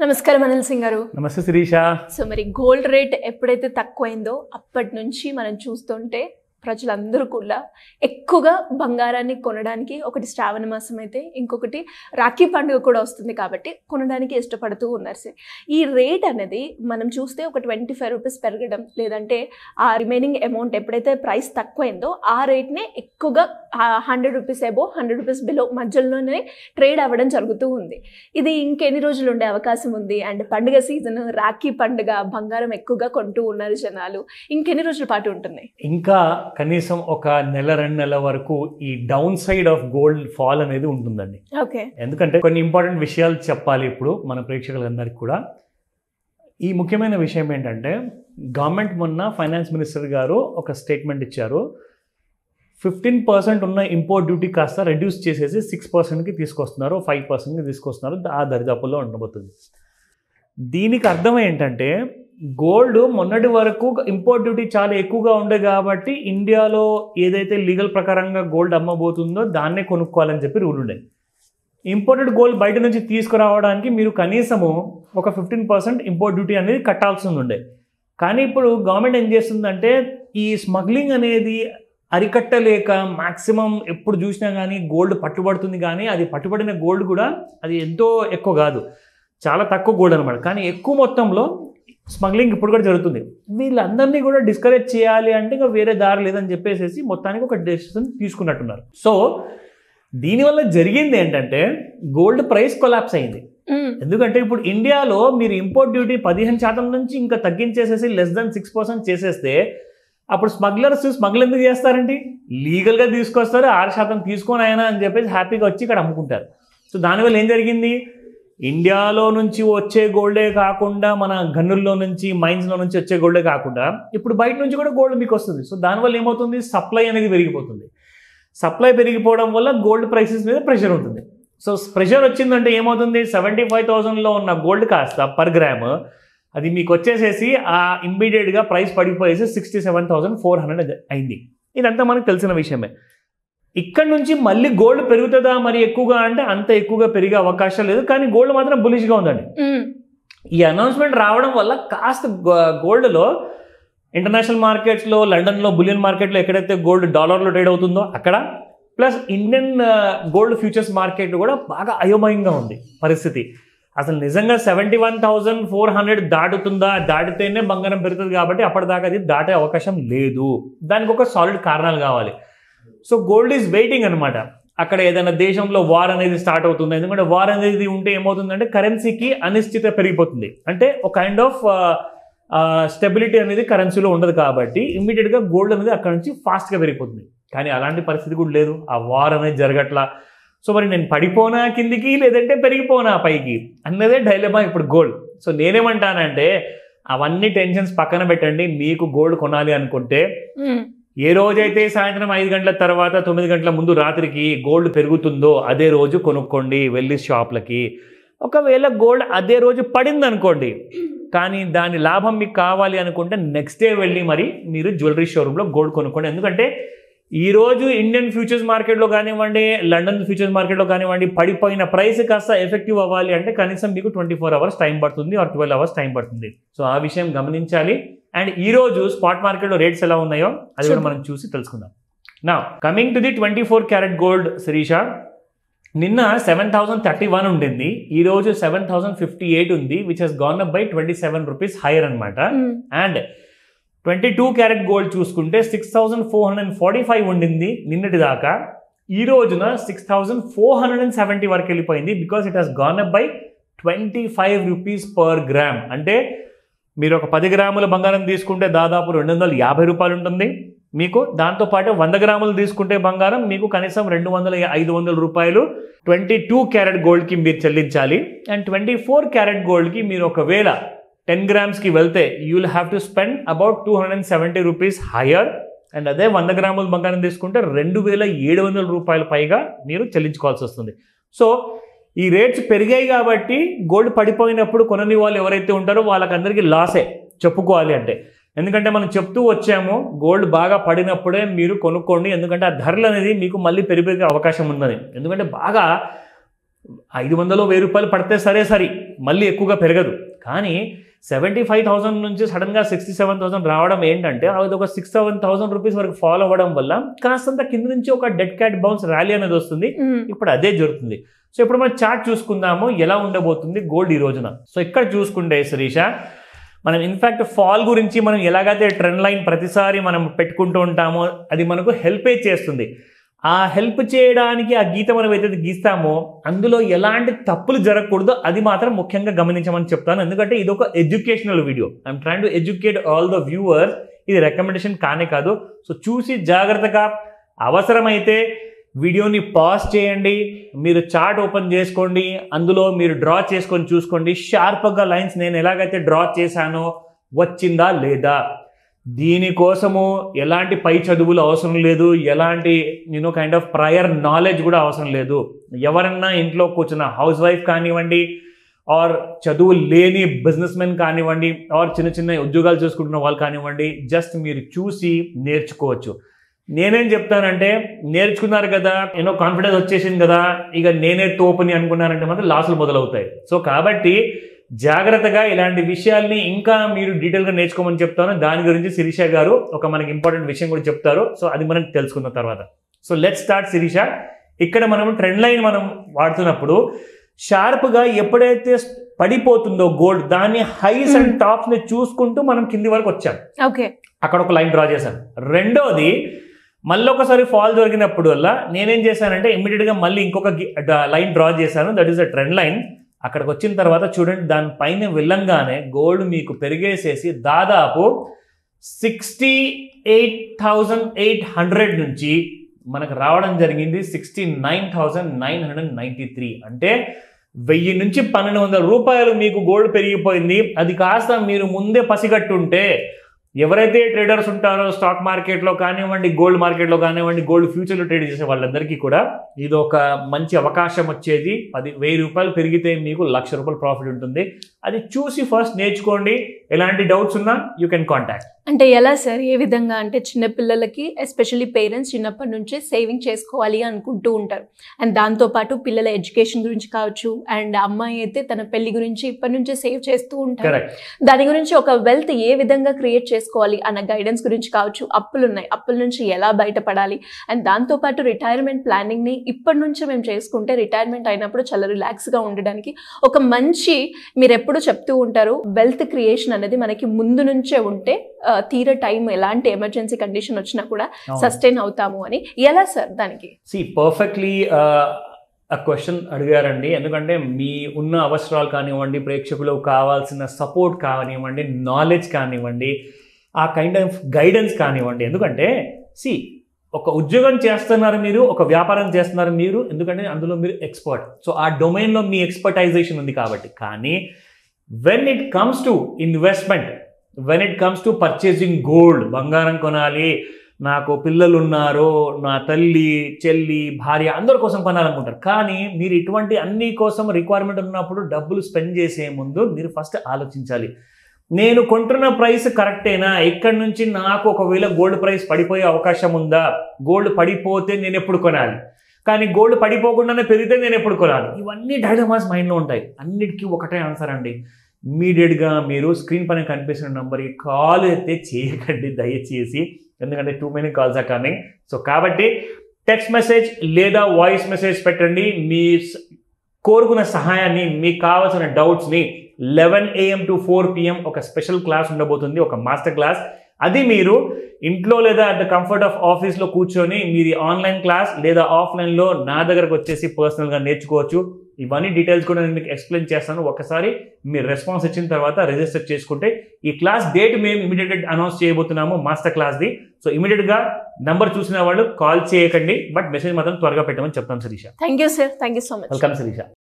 నమస్కారం అనిల్ సింగ్ గారు నమస్తే శిరీష సో మరి గోల్డ్ రేట్ ఎప్పుడైతే తక్కువైందో అప్పటి నుంచి మనం చూస్తుంటే ప్రజలందరూ కూడా ఎక్కువగా బంగారాన్ని కొనడానికి ఒకటి శ్రావణ మాసం అయితే ఇంకొకటి రాఖీ పండుగ కూడా వస్తుంది కాబట్టి కొనడానికి ఇష్టపడుతూ ఉన్నారు సార్ ఈ రేట్ అనేది మనం చూస్తే ఒక ట్వంటీ ఫైవ్ రూపీస్ పెరగడం లేదంటే ఆ రిమైనింగ్ అమౌంట్ ఎప్పుడైతే ప్రైస్ తక్కువైందో ఆ రేట్నే ఎక్కువగా hundred rupees above hundred rupees below మధ్యలోనే ట్రేడ్ అవ్వడం జరుగుతూ ఉంది ఇది ఇంకెన్ని రోజులు ఉండే అవకాశం ఉంది అండ్ పండుగ సీజన్ రాఖీ పండుగ బంగారం ఎక్కువగా కొంటూ ఉన్నారు జనాలు ఇంకెన్ని రోజుల పాటు ఉంటుంది ఇంకా కనీసం ఒక నెల రెండు నెలల వరకు ఈ down side of gold fall అనేది ఉంటుందండి ఓకే ఎందుకంటే కొన్ని ఇంపార్టెంట్ విషయాలు చెప్పాలి ఇప్పుడు మన ప్రేక్షకులందరికీ కూడా ఈ ముఖ్యమైన విషయం ఏంటంటే గవర్నమెంట్ మొన్న ఫైనాన్స్ మినిస్టర్ గారు ఒక స్టేట్మెంట్ ఇచ్చారు ఫిఫ్టీన్ పర్సెంట్ ఉన్న ఇంపోర్ట్ డ్యూటీ కాస్త రెడ్యూస్ చేసేసి సిక్స్ పర్సెంట్కి తీసుకొస్తున్నారు ఫైవ్ పర్సెంట్కి తీసుకొస్తున్నారు ఆ దరిదాపుల్లో ఉండబోతుంది దీనికి అర్థం ఏంటంటే గోల్డ్ మొన్నటి వరకు ఇంపోర్ట్ డ్యూటీ చాలా ఎక్కువగా ఉండే కాబట్టి ఇండియాలో ఏదైతే లీగల్ ప్రకారంగా గోల్డ్ అమ్మబోతుందో దాన్నే కొనుక్కోవాలని చెప్పి రూల్ ఉండే ఇంపోర్టెడ్ గోల్డ్ బయట నుంచి తీసుకురావడానికి మీరు కనీసము ఒక ఫిఫ్టీన్ పర్సెంట్ ఇంపోర్ట్ డ్యూటీ అనేది కట్టాల్సి ఉండే కానీ ఇప్పుడు గవర్నమెంట్ ఏం చేస్తుందంటే ఈ స్మగ్లింగ్ అనేది అరికట్టలేక మాక్సిమం ఎప్పుడు చూసినా కానీ గోల్డ్ పట్టుబడుతుంది కానీ అది పట్టుబడిన గోల్డ్ కూడా అది ఎంతో ఎక్కువ కాదు చాలా తక్కువ గోల్డ్ అనమాట కానీ ఎక్కువ మొత్తంలో స్మగ్లింగ్ ఇప్పుడు కూడా జరుగుతుంది వీళ్ళందరినీ కూడా డిస్కరేజ్ చేయాలి అంటే ఇంకా వేరే దారి లేదని చెప్పేసి మొత్తానికి ఒక డెసిషన్ తీసుకున్నట్టున్నారు సో దీనివల్ల జరిగింది ఏంటంటే గోల్డ్ ప్రైస్ కొలాప్స్ అయింది ఎందుకంటే ఇప్పుడు ఇండియాలో మీరు ఇంపోర్ట్ డ్యూటీ పదిహేను శాతం నుంచి ఇంకా తగ్గించేసేసి లెస్ దెన్ సిక్స్ పర్సెంట్ చేసేస్తే అప్పుడు స్మగ్లర్స్ స్మగ్ల్ ఎందుకు చేస్తారండి లీగల్గా తీసుకొస్తారు ఆరు శాతం తీసుకొని అయినా అని చెప్పేసి హ్యాపీగా వచ్చి ఇక్కడ అమ్ముకుంటారు సో దానివల్ల ఏం జరిగింది ఇండియాలో నుంచి వచ్చే గోల్డే కాకుండా మన గన్నుల్లో నుంచి మైన్స్లో నుంచి వచ్చే గోల్డే కాకుండా ఇప్పుడు బయట నుంచి కూడా గోల్డ్ మీకు వస్తుంది సో దానివల్ల ఏమవుతుంది సప్లై అనేది పెరిగిపోతుంది సప్లై పెరిగిపోవడం వల్ల గోల్డ్ ప్రైసెస్ మీద ప్రెషర్ ఉంటుంది సో ప్రెషర్ వచ్చిందంటే ఏమవుతుంది సెవెంటీ ఫైవ్ థౌసండ్లో ఉన్న గోల్డ్ కాస్త పర్ గ్రామ్ అది మీకు వచ్చేసేసి ఆ ఇమ్మీడియట్గా ప్రైస్ పడిపోయేసి sixty seven thousand four hundred అయింది ఇదంతా మనకు తెలిసిన విషయమే ఇక్కడ నుంచి మళ్ళీ గోల్డ్ పెరుగుతుందా మరి ఎక్కువగా అంటే అంత ఎక్కువగా పెరిగే అవకాశం లేదు కానీ గోల్డ్ మాత్రం బులిష్గా ఉందండి ఈ అనౌన్స్మెంట్ రావడం వల్ల కాస్త గోల్డ్లో ఇంటర్నేషనల్ మార్కెట్స్లో లండన్లో బులియన్ మార్కెట్లో ఎక్కడైతే గోల్డ్ డాలర్లో ట్రేడ్ అవుతుందో అక్కడ plus Indian gold futures market కూడా బాగా అయోమయంగా ఉంది పరిస్థితి అసలు నిజంగా seventy one thousand four hundred దాటుతుందా దాటితేనే బంగారం పెరుగుతుంది కాబట్టి అప్పటిదాకా అది దాటే అవకాశం లేదు దానికి ఒక సాలిడ్ కారణాలు కావాలి సో గోల్డ్ ఈజ్ వెయిటింగ్ అనమాట అక్కడ ఏదైనా దేశంలో వార్ అనేది స్టార్ట్ అవుతుంది ఎందుకంటే వార్ అనేది ఉంటే ఏమవుతుందంటే కరెన్సీకి అనిశ్చిత పెరిగిపోతుంది అంటే ఒక కైండ్ ఆఫ్ స్టెబిలిటీ అనేది కరెన్సీలో ఉండదు కాబట్టి ఇమ్మీడియట్గా గోల్డ్ అనేది అక్కడ నుంచి ఫాస్ట్గా పెరిగిపోతుంది కానీ అలాంటి పరిస్థితి కూడా లేదు ఆ వార్ అనేది జరగట్లా సో మరి నేను పడిపోనా కిందికి లేదంటే పెరిగిపోనా పైకి అన్నదే డైలమా ఇప్పుడు గోల్డ్ సో నేనేమంటానంటే అవన్నీ టెన్షన్స్ పక్కన పెట్టండి మీకు గోల్డ్ కొనాలి అనుకుంటే ఏ రోజైతే సాయంత్రం ఐదు గంటల తర్వాత తొమ్మిది గంటల ముందు రాత్రికి గోల్డ్ పెరుగుతుందో అదే రోజు కొనుక్కోండి వెళ్ళి షాప్లకి ఒకవేళ గోల్డ్ అదే రోజు పడింది అనుకోండి కానీ దాని లాభం మీకు కావాలి అనుకుంటే నెక్స్ట్ డే వెళ్ళి మరి మీరు జ్యువెలరీ షోరూంలో గోల్డ్ కొనుక్కోండి ఎందుకంటే ఈరోజు ఇండియన్ ఫ్యూచర్స్ మార్కెట్లో కానివ్వండి లండన్ ఫ్యూచర్స్ మార్కెట్లో కానివ్వండి పడిపోయిన ప్రైస్ కాస్త ఎఫెక్టివ్ అవ్వాలి అంటే కనీసం మీకు ట్వంటీ ఫోర్ అవర్స్ టైం పడుతుంది ఆర్ ట్వెల్వ్ అవర్స్ టైం పడుతుంది సో ఆ విషయం గమనించాలి అండ్ ఈ రోజు స్పాట్ మార్కెట్లో రేట్స్ ఎలా ఉన్నాయో అది కూడా మనం చూసి తెలుసుకుందాం నా coming to the twenty four carat gold Sirisha నిన్న సెవెన్ థౌసండ్ థర్టీ వన్ ఉండింది ఈ రోజు సెవెన్ థౌసండ్ ఫిఫ్టీ ఎయిట్ ఉంది which has gone up by twenty seven rupees higher అనమాట and twenty two carat gold చూసుకుంటే six thousand four hundred and forty five ఉండింది నిన్నటి దాకా ఈ రోజున six thousand four hundred and seventy వరకు వెళ్ళిపోయింది because it has gone up by twenty five rupees per gram అంటే మీరు ఒక పది గ్రాముల బంగారం తీసుకుంటే దాదాపు రెండు వందల యాభై రూపాయలు ఉంటుంది మీకు దాంతోపాటు వంద గ్రాములు తీసుకుంటే బంగారం మీకు కనీసం రెండు వందల ఐదు వందల రూపాయలు ట్వంటీ టూ క్యారెట్ గోల్డ్కి మీరు చెల్లించాలి అండ్ ట్వంటీ ఫోర్ క్యారెట్ గోల్డ్కి మీరు ఒకవేళ టెన్ గ్రామ్స్కి వెళ్తే you will have to spend about two hundred and seventy rupees higher and అదే వంద గ్రాముల బంగారం తీసుకుంటే రెండు వేల ఏడు వందల రూపాయల పైగా మీరు చెల్లించుకోవాల్సి వస్తుంది సో ఈ రేట్స్ పెరిగాయి కాబట్టి గోల్డ్ పడిపోయినప్పుడు కొనని వాళ్ళు ఎవరైతే ఉంటారో వాళ్ళకందరికీ లాసే చెప్పుకోవాలి అంటే ఎందుకంటే మనం చెప్తూ వచ్చాము గోల్డ్ బాగా పడినప్పుడే మీరు కొనుక్కోండి ఎందుకంటే ఆ ధరలు అనేది మీకు మళ్ళీ పెరిగే అవకాశం ఉన్నది ఎందుకంటే బాగా ఐదు వందలు వెయ్యి రూపాయలు పడితే సరే సరి మళ్ళీ ఎక్కువగా పెరగదు కానీ సెవెంటీ ఫైవ్ థౌసండ్ నుంచి సడన్గా సిక్స్టీ సెవెన్ థౌసండ్ రావడం ఏంటంటే అది ఒక సిక్స్ సెవెన్ థౌసండ్ రూపీస్ వరకు ఫాలో అవ్వడం వల్ల కాస్తంత కింద నుంచి ఒక డెడ్ క్యాట్ బౌన్స్ ర్యాలీ అనేది వస్తుంది మ్మ్. ఇప్పుడు అదే జరుగుతుంది సో ఇప్పుడు మనం చార్ట్ చూసుకుందాము ఎలా ఉండబోతుంది గోల్డ్ ఈ రోజున సో ఇక్కడ చూసుకుంటే శిరీష మనం ఇన్ఫ్యాక్ట్ ఫాల్ గురించి మనం ఎలాగైతే ట్రెండ్ లైన్ ప్రతిసారి మనం పెట్టుకుంటూ ఉంటామో అది మనకు హెల్పే చేస్తుంది ఆ హెల్ప్ చేయడానికి ఆ గీత మనం ఏదైతే గీస్తామో అందులో ఎలాంటి తప్పులు జరగకూడదో అది మాత్రం ముఖ్యంగా గమనించమని చెప్తాను ఎందుకంటే ఇది ఒక educational video I'm trying to educate all the viewers ఇది రికమెండేషన్ కానే కాదు సో చూసి జాగ్రత్తగా అవసరమైతే వీడియోని పాజ్ చేయండి మీరు చార్ట్ ఓపెన్ చేసుకోండి అందులో మీరు డ్రా చేసుకొని చూసుకోండి షార్ప్గా లైన్స్ నేను ఎలాగైతే డ్రా చేశానో వచ్చిందా లేదా దీనికోసము ఎలాంటి పై చదువులు అవసరం లేదు ఎలాంటి you know kind of prior knowledge కూడా అవసరం లేదు ఎవరన్నా ఇంట్లో కూర్చున్న హౌస్ వైఫ్ కానివ్వండి ఆర్ చదువు లేని బిజినెస్ మెన్ కానివ్వండి ఆర్ చిన్న చిన్న ఉద్యోగాలు చేసుకుంటున్న వాళ్ళు కానివ్వండి జస్ట్ మీరు చూసి నేర్చుకోవచ్చు నేనేం చెప్తానంటే నేర్చుకున్నారు కదా ఎన్నో కాన్ఫిడెన్స్ వచ్చేసింది కదా ఇక నేనే తోపుని అనుకున్నానంటే మాత్రం లాసులు మొదలవుతాయి సో కాబట్టి జాగ్రత్తగా ఇలాంటి విషయాల్ని ఇంకా మీరు డీటెయిల్గా నేర్చుకోమని చెప్తాను దాని గురించి శిరీష గారు ఒక మనకి ఇంపార్టెంట్ విషయం కూడా చెప్తారు సో అది మనం తెలుసుకున్న తర్వాత సో లెట్ స్టార్ట్ శిరీష ఇక్కడ మనం ట్రెండ్ లైన్ మనం వాడుతున్నప్పుడు షార్ప్గా ఎప్పుడైతే పడిపోతుందో గోల్డ్ దాన్ని హైస్ అండ్ టాప్స్ని చూసుకుంటూ మనం కింది వరకు వచ్చాం ఓకే అక్కడ ఒక లైన్ డ్రా చేశాను రెండోది మళ్ళీ ఒకసారి ఫాల్ దొరికినప్పుడు వల్ల నేనేం చేశానంటే ఇమ్మీడియట్గా మళ్ళీ ఇంకొక లైన్ డ్రా చేశాను that is a trend line అక్కడికి వచ్చిన తర్వాత చూడండి దానిపైన వెళ్ళంగానే గోల్డ్ మీకు పెరిగేసేసి దాదాపు sixty eight thousand eight hundred నుంచి మనకు రావడం జరిగింది sixty nine thousand nine hundred ninety three అంటే వెయ్యి నుంచి పన్నెండు వందల రూపాయలు మీకు గోల్డ్ పెరిగిపోయింది అది కాస్త మీరు ముందే పసిగట్టుంటే ఎవరైతే ట్రేడర్స్ ఉంటారో స్టాక్ మార్కెట్లో కానివ్వండి గోల్డ్ మార్కెట్లో కానివ్వండి గోల్డ్ ఫ్యూచర్లో ట్రేడ్ చేసే వాళ్ళందరికీ కూడా ఇది ఒక మంచి అవకాశం వచ్చేది పది వెయ్యి రూపాయలు పెరిగితే మీకు లక్ష రూపాయలు ప్రాఫిట్ ఉంటుంది అది చూసి ఫస్ట్ నేర్చుకోండి ఎలాంటి డౌట్స్ ఉన్నా యూ కెన్ కాంటాక్ట్ అంటే ఎలా సార్ ఏ విధంగా అంటే చిన్నపిల్లలకి ఎస్పెషల్లీ పేరెంట్స్ చిన్నప్పటి నుంచే సేవింగ్ చేసుకోవాలి అనుకుంటూ ఉంటారు అండ్ దాంతోపాటు పిల్లల ఎడ్యుకేషన్ గురించి కావచ్చు అండ్ అమ్మాయి అయితే తన పెళ్లి గురించి ఇప్పటి నుంచే సేవ్ చేస్తూ ఉంటారు కరెక్ట్ దాని గురించి ఒక వెల్త్ ఏ విధంగా క్రియేట్ చేసుకోవాలి అన్న గైడెన్స్ గురించి కావచ్చు అప్పులు ఉన్నాయి అప్పుల నుంచి ఎలా బయటపడాలి అండ్ దాంతోపాటు రిటైర్మెంట్ ప్లానింగ్ని ఇప్పటి నుంచే మేము చేసుకుంటే రిటైర్మెంట్ అయినప్పుడు చాలా రిలాక్స్గా ఉండడానికి ఒక మంచి మీరు ఎప్పుడు చెప్తూ ఉంటారు వెల్త్ క్రియేషన్ అనేది మనకి ముందు నుంచే ఉంటే ఆ, తీర టైం ఎలాంటి ఎమర్జెన్సీ కండిషన్ వచ్చినా కూడా సస్టైన్ అవుతాము అని ఎలా సార్ దానికి సి పర్ఫెక్ట్లీ ఆ క్వశ్చన్ అడిగారండి ఎందుకంటే మీ ఉన్న అవసరాలు కానివ్వండి ప్రేక్షకులకు కావాల్సిన సపోర్ట్ కానివ్వండి నాలెడ్జ్ కానివ్వండి ఆ కైండ్ ఆఫ్ గైడెన్స్ కానివ్వండి ఎందుకంటే సి ఒక ఉద్యోగం చేస్తున్నారు మీరు ఒక వ్యాపారం చేస్తున్నారు మీరు ఎందుకంటే అందులో మీరు ఎక్స్పర్ట్ సో ఆ డొమైన్లో మీ ఎక్స్పర్టైజేషన్ ఉంది కాబట్టి కానీ when it comes to investment when it comes to purchasing gold బంగారం కొనాలి నాకు పిల్లలు ఉన్నారు నా తల్లి చెల్లి భార్య అందరి కోసం కొనాలనుకుంటారు కానీ మీరు ఇటువంటి అన్ని కోసం రిక్వైర్మెంట్ ఉన్నప్పుడు డబ్బులు స్పెండ్ చేసే ముందు మీరు ఫస్ట్ ఆలోచించాలి నేను కొంటున్న ప్రైస్ కరెక్టేనా ఇక్కడి నుంచి నాకు ఒకవేళ గోల్డ్ ప్రైస్ పడిపోయే అవకాశం ఉందా గోల్డ్ పడిపోతే నేను ఎప్పుడు కొనాలి కానీ గోల్డ్ పడిపోకుండానే పెరిగితే నేను ఎప్పుడు కొనాలి ఇవన్నీ డైలమాస్ మైండ్లో ఉంటాయి అన్నిటికీ ఒకటే ఆన్సర్ అండి ఇమీడియట్గా మీరు స్క్రీన్ పైన కనిపిస్తున్న నెంబర్కి కాల్ అయితే చేయకండి దయచేసి ఎందుకంటే too many calls are coming so కాబట్టి టెక్స్ట్ మెసేజ్ లేదా వాయిస్ మెసేజ్ పెట్టండి మీ స- కోరుకున్న సహాయాన్ని మీకు కావాల్సిన డౌట్స్ని eleven AM to four PM ఒక స్పెషల్ క్లాస్ ఉండబోతుంది ఒక మాస్టర్ క్లాస్ అది మీరు ఇంట్లో లేదా అట్ ద కంఫర్ట్ ఆఫ్ ఆఫీస్లో కూర్చొని మీరు ఆన్లైన్ క్లాస్ లేదా ఆఫ్లైన్లో నా దగ్గరకు వచ్చేసి పర్సనల్గా నేర్చుకోవచ్చు ఇవన్నీ డీటెయిల్స్ కూడా నేను మీకు ఎక్స్ప్లెయిన్ చేస్తాను ఒకసారి మీరు రెస్పాన్స్ ఇచ్చిన తర్వాత రిజిస్టర్ చేసుకుంటే ఈ క్లాస్ డేట్ మేము ఇమీడియట్గా అనౌన్స్ చేయబోతున్నాము మాస్టర్ క్లాస్ది సో ఇమీడియట్గా నంబర్ చూసిన వాళ్ళు కాల్ చేయకండి బట్ మెసేజ్ మాత్రం త్వరగా పెట్టమని చెప్తాను Sirisha thank you sir thank you so much welcome Sirisha